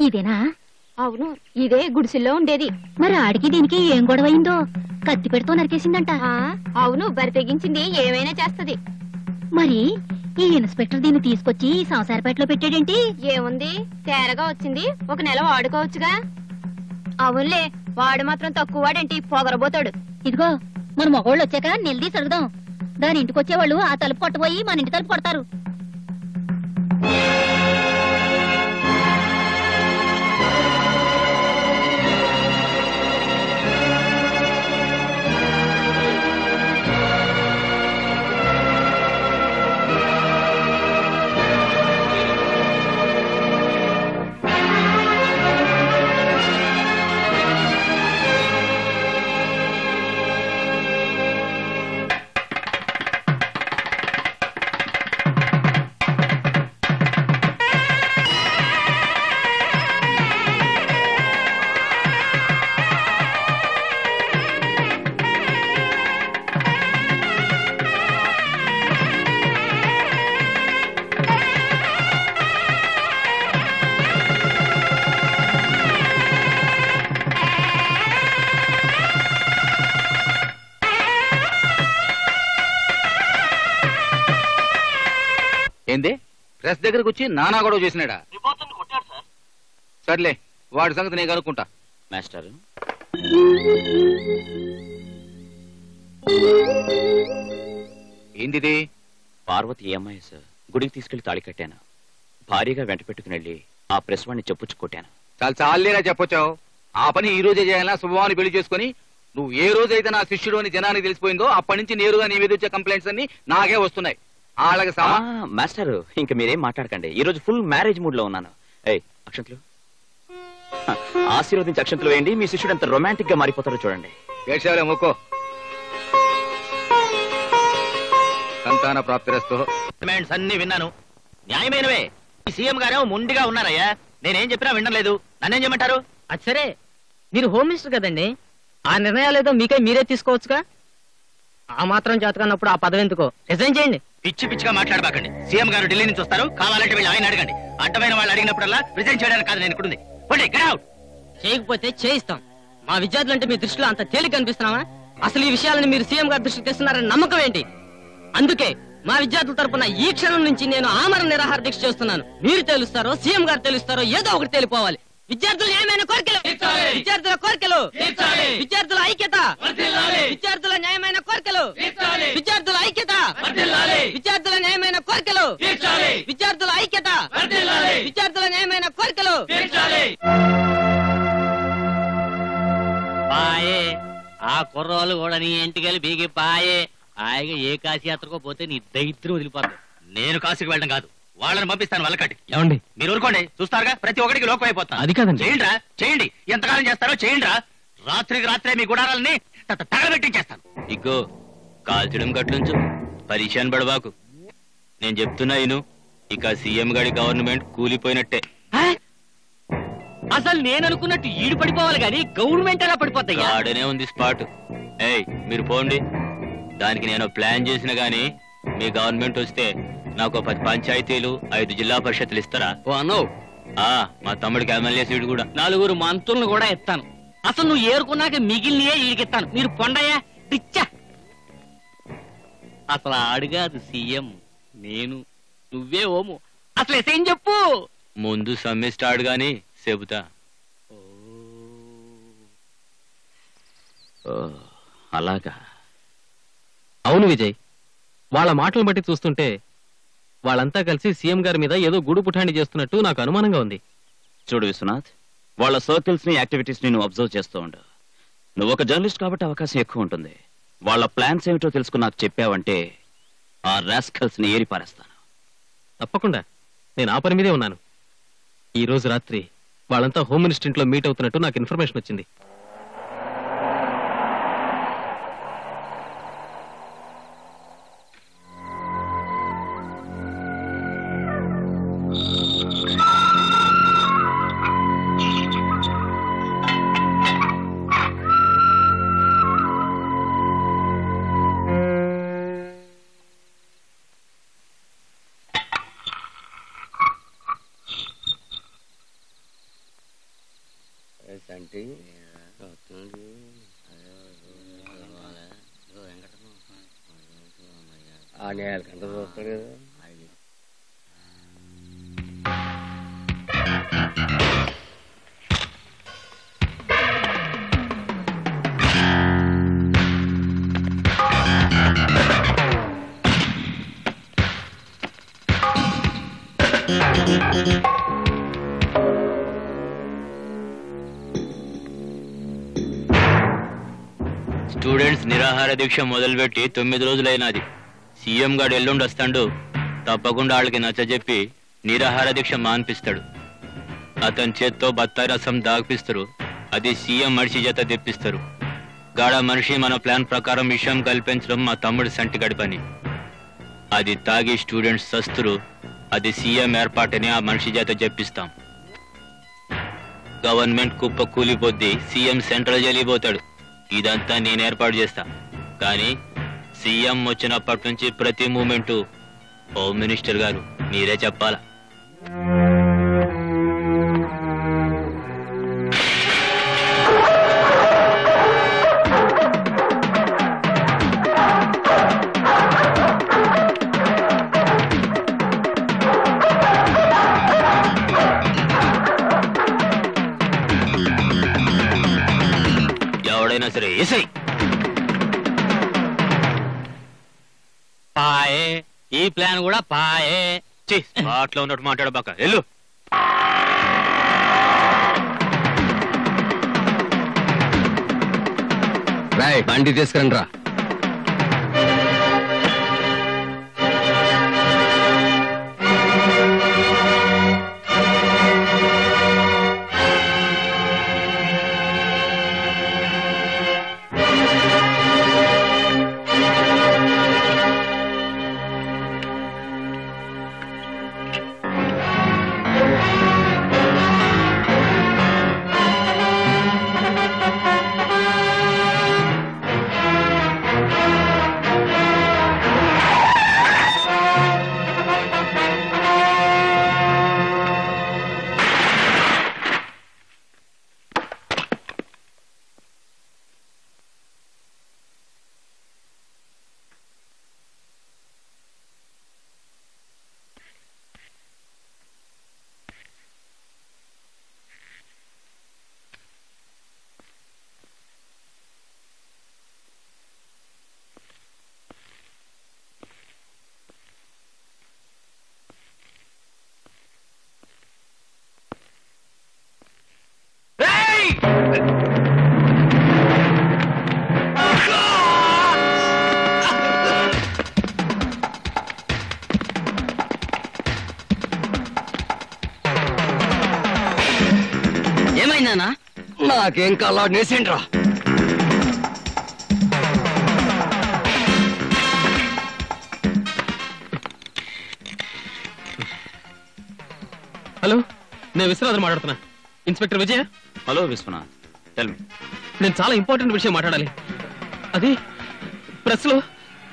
ఇదేనా అవును ఇదే గుడిసెల్లో ఉండేది మరి ఆడికి దీనికి ఏం గొడవైందో కత్తి పెడుతూ నరికేసిందంట ఆ, అవును బరి తెగించింది ఏమైనా చేస్తది మరి ఈ ఇన్స్పెక్టర్ దీన్ని తీసుకొచ్చి ఈ సంసారపేటలో పెట్టాడేంటి ఏముంది తేరగా వచ్చింది ఒక నెల వాడుకోవచ్చుగా అవునులే వాడు మాత్రం తక్కువ వాడేంటి పొగరబోతాడు ఇదిగో మన మగోళ్ళు వచ్చాక నిలదీసి అడుగుదాం దాని ఇంటికి వచ్చేవాళ్ళు ఆ తలుపు కొట్టబోయి మన ఇంటి తలుపు కొడతారు ఏంది ప్రెస్ దగ్గరకు వచ్చి నానా గొడవ చేసినాడా సర్లే వాడి సంగతి నేను కనుక్కుంటా మాస్టర్ ఏందిది పార్వతి ఎంఐఎస్ గుడికి తీసుకెళ్లి తాళి కట్టాను భారీగా వెంట పెట్టుకుని వెళ్ళి ఆ ప్రెస్ వాడిని చెప్పుచ్చు కొట్టాను చాలా చాలేరా చెప్పొచ్చావు ఆ పని ఈ రోజే చేయాలా శుభవాన్ని పెళ్లి చేసుకుని నువ్వు ఏ రోజైతే నా శిష్యుడు అని జనానికి తెలిసిపోయిందో అప్పటి నుంచి నేరుగా నీ మీద వచ్చే కంప్లైంట్స్ అన్ని నాకే వస్తున్నాయి వాళ్ళకి ఆ, సమా మాస్టర్ ఇంక మీరేం మాట్లాడకండి ఈ రోజు ఫుల్ మ్యారేజ్ మూడ్ లో ఉన్నాను ఏయ్ అక్షంతలు హ, ఆశీర్వదించి అక్షంతలు వేయండి మీ శిష్యుడు ఎంత రొమాంటిక్ గా మారిపోతారో చూడండి ఏడ్చావులే మొక్కో సంతాన ప్రాప్తిరస్తు డిమాండ్స్ అన్ని విన్నాను న్యాయమైనవే ఈ సీఎం గారేమో మొండిగా ఉన్నారయ్యా నేనేం చెప్పినా వినడం లేదు నన్నేం చేయమంటారు అది సరే మీరు హోమ్ మినిస్టర్ కదండి ఆ నిర్ణయాలు ఏదో మీకై మీరే తీసుకోవచ్చుగా ఆ మాత్రం చేతకన్నప్పుడు ఆ పదవి ఎందుకో రిజైన్ చేయండి పిచ్చి పిచ్చిగా మాట్లాడబాకండి సీఎం గారు ఢిల్లీ నుంచి వస్తారు కావాలంటే వెళ్ళి ఆయన అడగండి అడ్డమైన వాళ్ళు అడిగినప్పుడల్లా రిజైన్ చేయడానికి కాదు నేను ఇక్కడుంది పోండి get out. చేయకపోతే చేయిస్తాం మా విద్యార్థులు అంటే మీ దృష్టిలో అంత తేలిక అనిపిస్తున్నావా అసలు ఈ విషయాలను మీరు సీఎం గారి దృష్టికి తెస్తున్నారని నమ్మకం ఏంటి అందుకే మా విద్యార్థుల తరపున ఈ క్షణం నుంచి నేను ఆమరణ నిరాహార దీక్ష చేస్తున్నాను మీరు తెలుస్తారో సీఎం గారు తెలుస్తారో ఏదో ఒకటి తెలిపోవాలి విద్యార్థులు న్యాయమైన కోరికలు విద్యార్థుల కోరికలు విద్యార్థుల ఐక్యత విద్యార్థుల న్యాయమైన కోరికలు విద్యార్థుల ఐక్యత విద్యార్థుల న్యాయమైన కోరికలు విద్యార్థుల ఐక్యత విద్యార్థుల న్యాయమైన కోరికలు పాయే ఆ కుర్రోళ్ళు కూడా నీ ఇంటికి బీగి పాయే హాయిగా ఏ కాశీ యాత్రకో పోతే నీ దరిద్రం వదిలిపోతుంది నేను కాశీకి వెళ్ళడం కాదు వాళ్ళని పంపిస్తాను వాళ్ళకటి ఏమండి మీరు ఊరుకోండి చూస్తారుగా ప్రతి ఒక్కడికి లోకం అయిపోతాను అది కాదండి. చేయండి చేయండి ఎంతకాలం చేస్తారో చేయండి రాత్రికి రాత్రే మీ గుడారాలని త- తగలబెట్టించేస్తాను ఇగ్గో కాల్చడం గట్లుంచు పరిశాన్ పడబాకు నేను చెప్తున్నా ఇను ఇక సీఎం గారి గవర్నమెంట్ కూలిపోయినట్టే అసలు నేను అనుకున్నట్టు ఈడు పడిపోవాలి కానీ గవర్నమెంట్ ఎలా పడిపోతాయ్యా ఆడనే ఉంది స్పాట్ ఏయ్ మీరు పోండి దానికి నేను ప్లాన్ చేసిన గానీ మీ గవర్నమెంట్ వస్తే నాకు ఓ పది పంచాయతీలు ఐదు జిల్లా పరిషత్తులు ఇస్తారా ఓ అను ఆ మా తమ్ముడికి ఎమ్మెల్యే సీటు కూడా నలుగురు మంత్రులను కూడా ఇస్తాను అసలు నువ్వు ఏరుకున్నాక మిగిలినయే ఈడికిస్తాను మీరు పొండయ్యా రిచ్చా అసలు ఆడుగాదు సీఎం నేను నువ్వే ఓము అసలు ఎసేం చెప్పు ముందు సమ్మె స్టార్ట్ గాని చెబుతా ఓ, అలాగా అవును విజయ్ వాళ్ళ మాటలు బట్టి చూస్తుంటే వాళ్ళంతా కలిసి సీఎం గారి మీద ఏదో గూడు పుఠాణి చేస్తున్నట్టు నాకు అనుమానంగా ఉంది చూడు విశ్వనాథ్ వాళ్ళ సర్కిల్స్ ని యాక్టివిటీస్ ని నువ్వు అబ్జర్వ్ చేస్తూ ఉండు నువ్వు ఒక జర్నలిస్ట్ కాబట్టి అవకాశం ఎక్కువ ఉంటుంది వాళ్ళ ప్లాన్స్ ఏమిటో తెలుసుకుని నాకు చెప్పావంటే ఆ రాస్కల్స్ ని ఏరి పారేస్తాను తప్పకుండా నేను ఆ పని మీదే ఉన్నాను ఈ రోజు రాత్రి వాళ్ళంతా హోమ్ మినిస్టర్ ఇంట్లో మీట్ అవుతున్నట్టు నాకు ఇన్ఫర్మేషన్ వచ్చింది ఆ నేలకంట చూస్తాడు కదా స్టూడెంట్స్ నిరాహార దీక్ష మొదలుపెట్టి తొమ్మిది రోజులైనది సీఎం గాడు ఎల్లుండి వస్తాడు తప్పకుండా వాళ్ళకి నచ్చజెప్పి నిరాహార దీక్ష మాన్పిస్తాడు అతని చేత్తో బత్తాయి రసం దాగిపిస్తారు అది సీఎం మనిషి చేత తెప్పిస్తారు గాడ మనిషి మన ప్లాన్ ప్రకారం విషయం కల్పించడం మా తమ్ముడు సంటి పని అది తాగి స్టూడెంట్స్ సస్తురు అది సీఎం ఏర్పాటని ఆ మనిషి చేత చెప్పిస్తాం గవర్నమెంట్ కుప్ప కూలిపోద్ది సీఎం సెంట్రల్ జైలు పోతాడు ఇదంతా నేను ఏర్పాటు చేస్తా కానీ సీఎం వచ్చినప్పటి నుంచి ప్రతి మూమెంటు హోమ్ మినిస్టర్ గారు మీరే చెప్పాలా ఎవడైనా సరే ఎసై పాయే ఈ ప్లాన్ కూడా పాయే స్పాట్లో ఉన్నట్టు మాట్లాడబాక ఎల్లు రాయ్ బండి తీసుకురండి రా ఏమైందన్నా నాకేం కల్లా నేసిండ్రా హలో నేను విశ్వనాథన్ మాట్లాడుతున్నా inspector Vijaya hello Viswanath tell me నేను చాలా ఇంపార్టెంట్ విషయం మాట్లాడాలి అది ప్రెస్ లో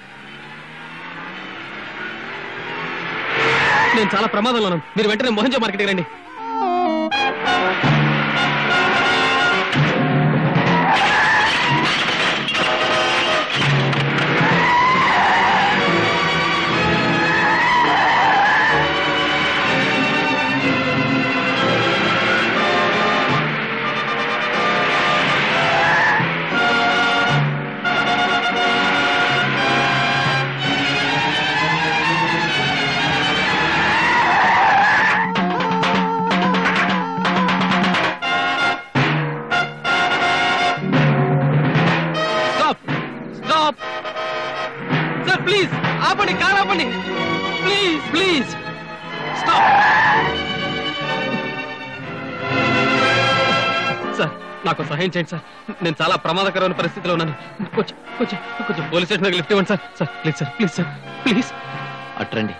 నేను చాలా ప్రమాదంలో ఉన్నాను మీరు వెంటనే మోహన్జో మార్కెట్కి రండి స్టాప్ స్టాప్ సార్ ప్లీజ్ ఆపండి కార్ ఆపండి ప్లీజ్ ప్లీజ్ స్టాప్ సార్ నాకు సహాయం చేయండి సార్ నేను చాలా ప్రమాదకరమైన పరిస్థితిలో ఉన్నాను కొంచెం కొంచెం కొంచెం పోలీస్ స్టేషన్ లిఫ్ట్ ఇవ్వండి sir sir please sir please sir please అట్రండి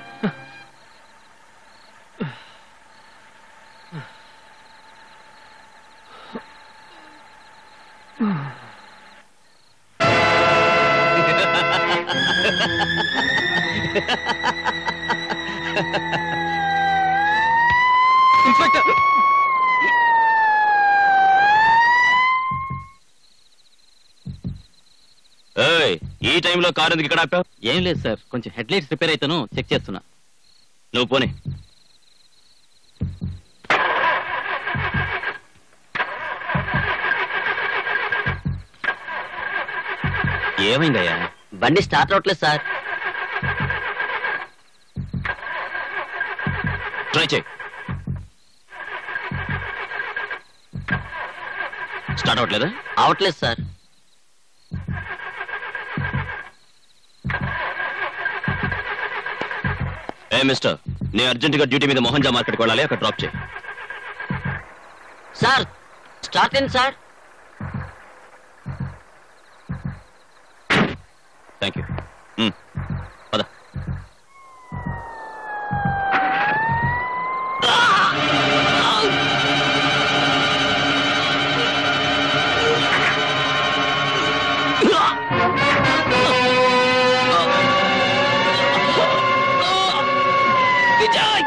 ఇన్స్పెక్టర్ ఈ టైంలో కారు ఎందుకు ఇక్కడ ఆపావు ఏం లేదు సార్ కొంచెం హెడ్ లైట్స్ రిపేర్ అయితేను చెక్ చేస్తున్నా నువ్వు పోనీ ఏమైందయ్యా బండి స్టార్ట్ అవట్లేదు సార్ ట్రై చేయి స్టార్ట్ అవ్వట్లేదా అవట్లేదు సార్ ఏ మిస్టర్ నేను అర్జెంటుగా డ్యూటీ మీద మోహన్జా మార్కెట్కి వెళ్ళాలి అక్కడ డ్రాప్ చేయి సార్ స్టార్ట్ అయింది సార్ థ్యాంక్ యూ పద విజయ్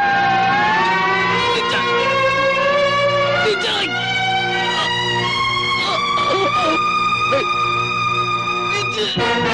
విజయ్ విజయ్ విజయ్